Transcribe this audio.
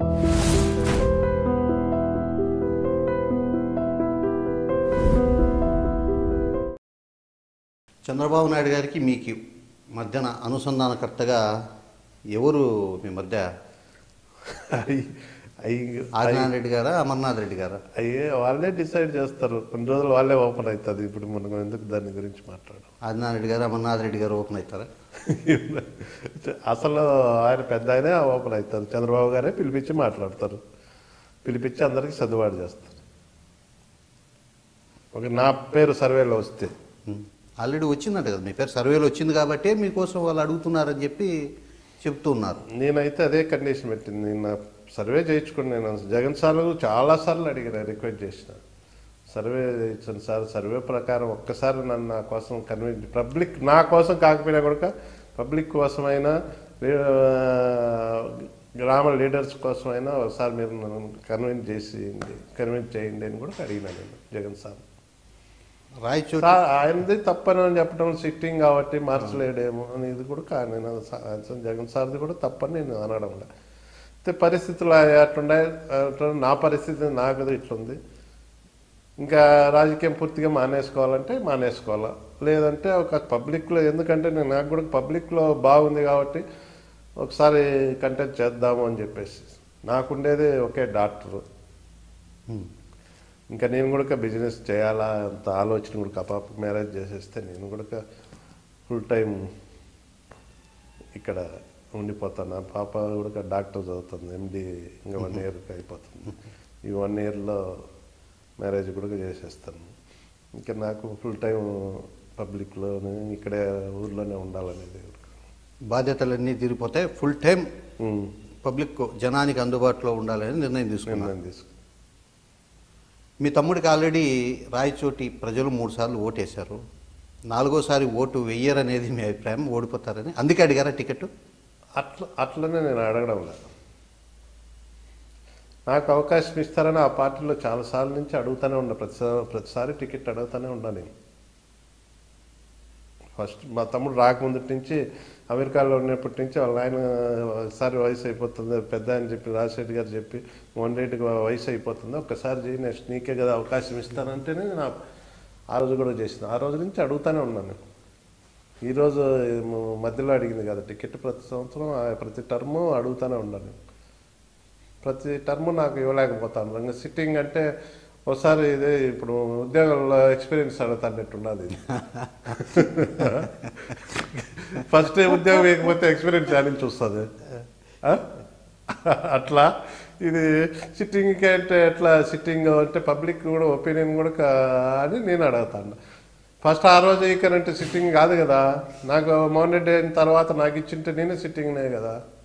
చంద్రబాబు నాయుడు గారికి మీకు మధ్యన అనుసంధానకర్తగా ఎవరు మీ మధ్య అయ్యి అయ్యి ఆదినారాయణ రెడ్డి గారా అమర్నాథ్ రెడ్డి గారా అయ్యే వాళ్ళే డిసైడ్ చేస్తారు కొన్ని రోజులు వాళ్ళే ఓపెన్ అవుతుంది ఇప్పుడు మనం ఎందుకు దాని గురించి మాట్లాడడం ఆదినారాయణ రెడ్డి గారు అమర్నాథ్ రెడ్డి గారు ఓపెన్ అవుతారా అసలు ఆయన పెద్ద ఆయనే ఓపెన్ అవుతారు చంద్రబాబు గారే పిలిపించి మాట్లాడతారు పిలిపించి అందరికీ సర్దుబాటు చేస్తారు ఒక నా పేరు సర్వేలో వస్తే ఆల్రెడీ వచ్చిందంట కదా మీ పేరు సర్వేలో వచ్చింది కాబట్టే మీకోసం వాళ్ళు అడుగుతున్నారని చెప్పి చెప్తూ ఉన్నారు నేనైతే అదే కండిషన్ పెట్టింది నేను నా సర్వే చేయించుకుని నేను జగన్ సార్లు చాలాసార్లు అడిగిన రిక్వెస్ట్ చేసిన సర్వే ఇచ్చాను సార్ సర్వే ప్రకారం ఒక్కసారి నన్ను నా కోసం కన్విన్స్ పబ్లిక్ నా కోసం కాకపోయినా కూడా పబ్లిక్ కోసమైనా లీ- గ్రామ లీడర్స్ కోసమైనా ఒకసారి మీరు నన్ను కన్విన్స్ చేసి కన్విన్స్ చేయండి అని కూడా అడిగినా నేను జగన్ సార్ రాయచోటి సార్ ఆయనది తప్పని అని చెప్పడం సిట్టింగ్ కాబట్టి మార్చలేడేమో అని ఇది కూడా కా- నేను అది సా- అది జగన్ సార్ది కూడా తప్పని నేను అనడం లే. అయితే పరిస్థితులు అట్లుండే అట్లా నా పరిస్థితి నాకు ఇట్లుంది ఇంకా రాజకీయం పూర్తిగా మానేసుకోవాలంటే మానేసుకోవాలా లేదంటే ఒక పబ్లిక్లో ఎందుకంటే నేను నాకు కూడా పబ్లిక్లో బాగుంది కాబట్టి ఒకసారి కంటెంట్ చేద్దాము అని చెప్పేసి నాకుండేది ఒకే డాక్టరు ఉమ్. ఇంకా నేను కూడా బిజినెస్ చేయాలా అంత ఆలోచన కూడా పాప మ్యారేజ్ చేసేస్తే నేను కూడా ఫుల్ టైం ఇక్కడ ఉండిపోతాను ఆ పాప కూడా డాక్టర్ చదువుతుంది ఎండి ఇంకా వన్ ఇయర్కి అయిపోతుంది ఈ వన్ ఇయర్లో మ్యారేజ్ కూడా చేసేస్తాను ఇంకా నాకు ఫుల్ టైం పబ్లిక్లోనే ఇక్కడే ఊర్లోనే ఉండాలనేది బాధ్యతలన్నీ తీరిపోతే ఫుల్ టైం ఉమ్. పబ్లిక్ జనానికి అందుబాటులో ఉండాలని నిర్ణయం తీసుకున్నారు నిర్ణయం తీసుకు మీ తమ్ముడికి ఆల్రెడీ రాయచోటి ప్రజలు మూడు సార్లు ఓటేశారు నాలుగోసారి ఓటు వెయ్యరనేది మీ అభిప్రాయం ఓడిపోతారని అందుకే అడిగారా టికెట్ అట్లా అట్లనే నేను అడగడం లేదు నాకు అవకాశం ఇస్తారని ఆ పార్టీలో చాలాసార్లు నుంచి అడుగుతూనే ఉన్నా ప్రతిసారి ప్రతిసారి టికెట్ అడుగుతూనే ఉన్నా నేను ఫస్ట్ మా తమ్ముడు రాకముందు నుంచి అమెరికాలో ఉన్నప్పటి నుంచి వాళ్ళ ఆయన ఒకసారి వయసు అయిపోతుంది పెద్ద అని చెప్పి రాజశేఖర్ గారు చెప్పి మోహన్ రెడ్డికి వయసు అయిపోతుంది ఒక్కసారి చేయి నెక్స్ట్ నీకే కదా అవకాశం ఇస్తానంటేనే నేను ఆ- ఆ రోజు కూడా చేసిన ఆ రోజు నుంచి అడుగుతూనే ఉన్నాను ఈరోజు ఏమో మధ్యలో అడిగింది కదా టికెట్ ప్రతి సంవత్సరం ఆ ప్రతి టర్ము అడుగుతూనే ఉన్నాను ప్రతి టర్ము నాకు ఇవ్వలేకపోతాను ఇంకా సిట్టింగ్ అంటే ఒకసారి ఇదే ఇప్పుడు ఉద్యోగంలో ఎక్స్పీరియన్స్ అడుగుతానట్టున్నది ఇది ఫస్ట్ ఉద్యోగం వేయకపోతే ఎక్స్పీరియన్స్ అని చూస్తుంది ఆ? అట్లా ఇది సిట్టింగ్కి అంటే ఎట్లా సిట్టింగ్ అంటే పబ్లిక్ కూడా ఒపీనియన్ కూడా కా- అని నేను అడుగుతాను ఫస్ట్ ఆ రోజు ఈకనంటే సిట్టింగ్ కాదు కదా నాకు మోహన్ రెడ్డి అయిన తర్వాత నాకు ఇచ్చింటే నేనే సిట్టింగ్నే కదా